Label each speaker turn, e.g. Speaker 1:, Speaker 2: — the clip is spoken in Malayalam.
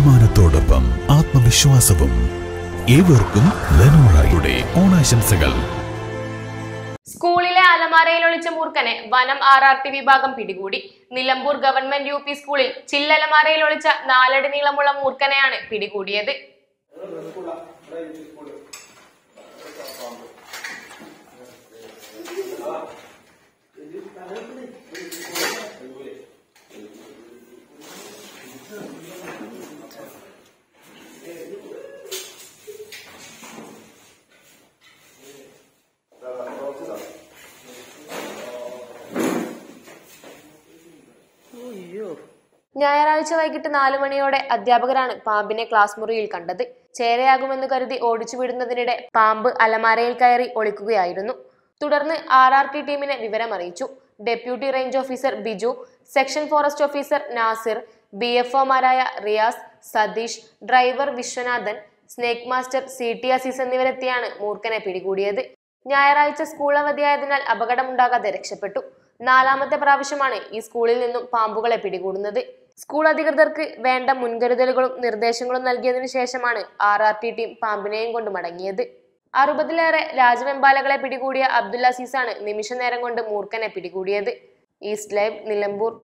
Speaker 1: അഭിമാനത്തോടൊപ്പം ആത്മവിശ്വാസവും ഏവർക്കും ലെനോറയുടെ ഓണാശംസകൾ
Speaker 2: സ്കൂളിലെ അലമാരയിൽ ഒളിച്ച മൂർഖനെ വനം ആർ ആർ ടി വിഭാഗം പിടികൂടി നിലമ്പൂർ ഗവൺമെന്റ് യു പി സ്കൂളിൽ ചില്ലലമാരയിൽ ഒളിച്ച നാലടി നീളമുള്ള മൂർഖനെയാണ് പിടികൂടിയത് ഞായറാഴ്ച വൈകിട്ട് നാലു മണിയോടെ അധ്യാപകരാണ് പാമ്പിനെ ക്ലാസ് മുറിയിൽ കണ്ടത് ചേരയാകുമെന്ന് കരുതി ഓടിച്ചു വിടുന്നതിനിടെ പാമ്പ് അലമാരയിൽ കയറി ഒളിക്കുകയായിരുന്നു തുടർന്ന് ആർ ആർ ടി ടീമിനെ വിവരമറിയിച്ചു deputy range officer Biju section forest officer Nasir B F ഒമാരായ Riyas Satheesh driver Viswanathan snake master C T Azeez എന്നിവരെത്തിയാണ് മൂർഖനെ പിടികൂടിയത് ഞായറാഴ്ച സ്കൂൾ അവധിയായതിനാൽ അപകടമുണ്ടാകാതെ രക്ഷപ്പെട്ടു നാലാമത്തെ പ്രാവശ്യമാണ് ഈ സ്കൂളിൽ നിന്നും പാമ്പുകളെ പിടികൂടുന്നത് സ്കൂൾ അധികൃതർക്ക് വേണ്ട മുൻകരുതലുകളും നിർദ്ദേശങ്ങളും നൽകിയതിനു ശേഷമാണ് ആർ ആർ ടി ടീം പാമ്പിനെയും കൊണ്ട് മടങ്ങിയത് അറുപതിലേറെ രാജവെമ്പാലകളെ പിടികൂടിയ അബ്ദുൽ അസീസാണ് നിമിഷ നേരം കൊണ്ട് മൂർഖനെ പിടികൂടിയത് ഈസ്റ്റ് ലൈവ് നിലമ്പൂർ